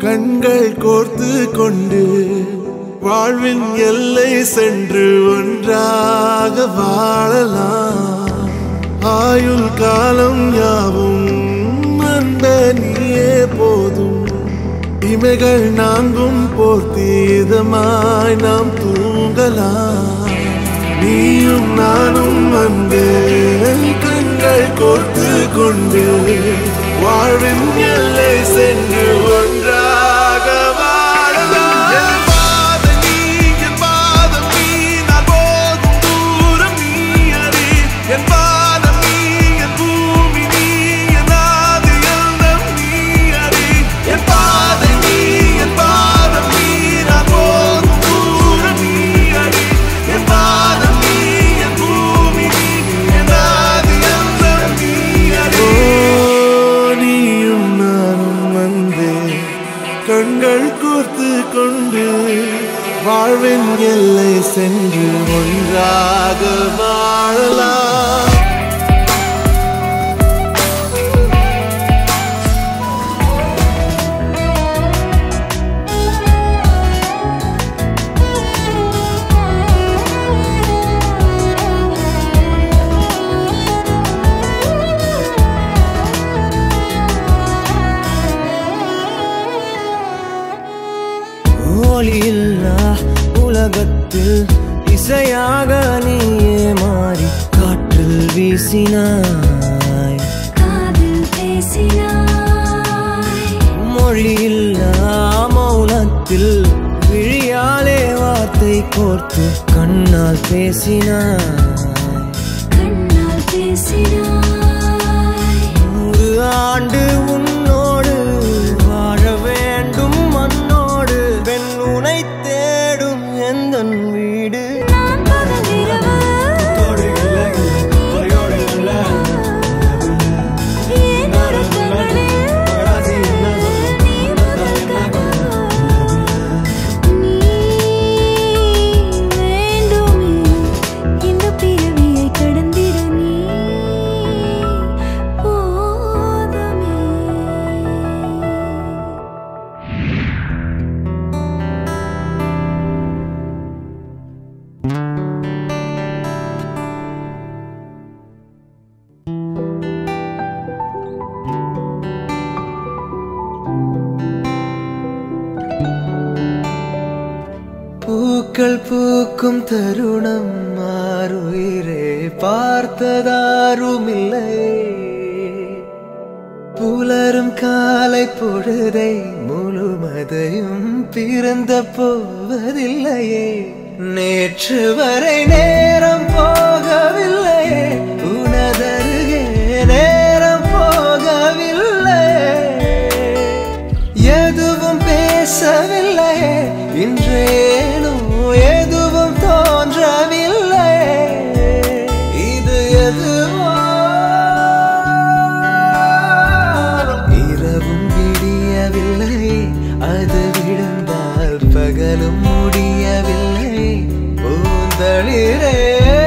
கண்கள் கோர்த்து கொண்டு வாழ்வின் எல்லை சென்று ஒன்றாக வாழலாம் ஆயுள் காலம் யாவும் அந்த நீயே போதும் இமைகள் நான்கும் போர்த்தி இதமாய் நாம் தூங்கலாம் நீயும் நானும் வந்து கண்கள் கோர்த்து கொண்டு வாழ்வின் எல்லை சென்று ஒன்றாக வாழலாம் என் பாதம் நீ, என் பாதம் நீ, நான் போகும் தூரம் நீ அறி. என் பாதம் நீ, என் பூமி நீ, என் ஆதி எல்லாம் நீ அறி. என் பாதம் நீ, என் பாதம் நீ, நான் போகும் தூரம் நீ அறி. என் பாதம் நீ, என் பூமி நீ, என் ஆதி எல்லாம் நீ அறி. நீயும் நானும் வந்தே கண்கள் கோர்த்து கொண்டு வாழ்வின் எல்லை சென்று ஒன்றாக வாழலாம் ஒளியில்லா உலகத்தில் இசையாக நீயே மாறி காற்றில் வீசினாய் காதில் பேசினாய் மொழியில்லா மௌனத்தில் விழியாலே வார்த்தை கோர்த்து கண்ணால் பேசினாய் கண்ணால் பேசினாய் நூறு ஆண்டு உன்னோடு வாழ வேண்டும் மண்ணோடு பெண் உனை தேடும் எந்த வீடு நான் பகல் இரவு ஏன் உறக்கங்களில் நீ முதல் கனவு. நீ வேண்டுமே இந்த பிறவியை கடந்திட நீ போதுமே பூக்கள் பூக்கும் தருணம் மாறுயிரே பார்த்ததாருமில்லை புலரும் காலை பொழுதை முழுமதையும் பிறந்த போவதில்லையே நேற்று வரை நேரம் போகவில்லையே உனதருகே நேரம் போகவில்லை எதுவும் பேசவில்லை இன்றேனோ எதுவும் தோன்றவில்லை இது எதுவோ இரவும் விடியவில்லை அது விழுந்தால் பகலும் முடியவில்லை பூந்தளிரே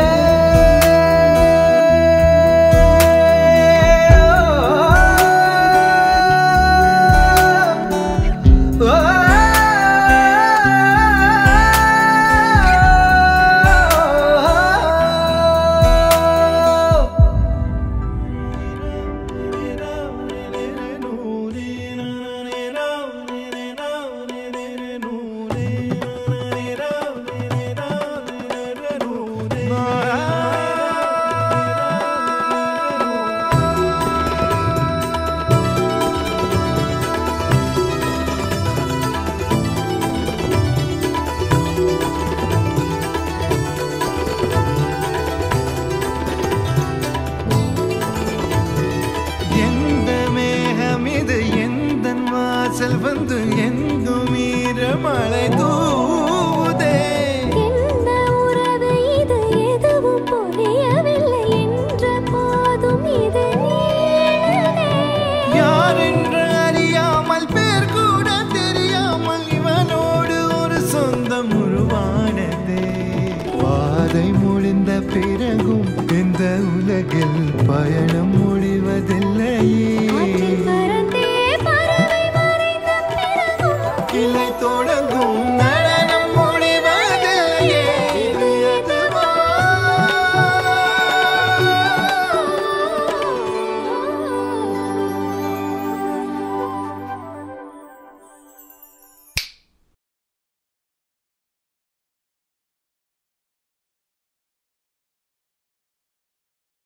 எந்த மேகம் இது எந்த வாசல் வந்து எங்கும் ஈரமழை தூதே என்ன உறவு இது எதுவும் புரியவில்லை என்ற போதும் இது நீளதே யார் என்று அறியாமல் பேர் கூட தெரியாமல் இவனோடு ஒரு சொந்தம் உருவானதே பாதை முடிந்த பிறகும் இந்த உலகில் பயணம் முடிவதில்லையே ஆற்றில் பறந்தே பறவை மறைந்த பிறகும் இல்லை தொட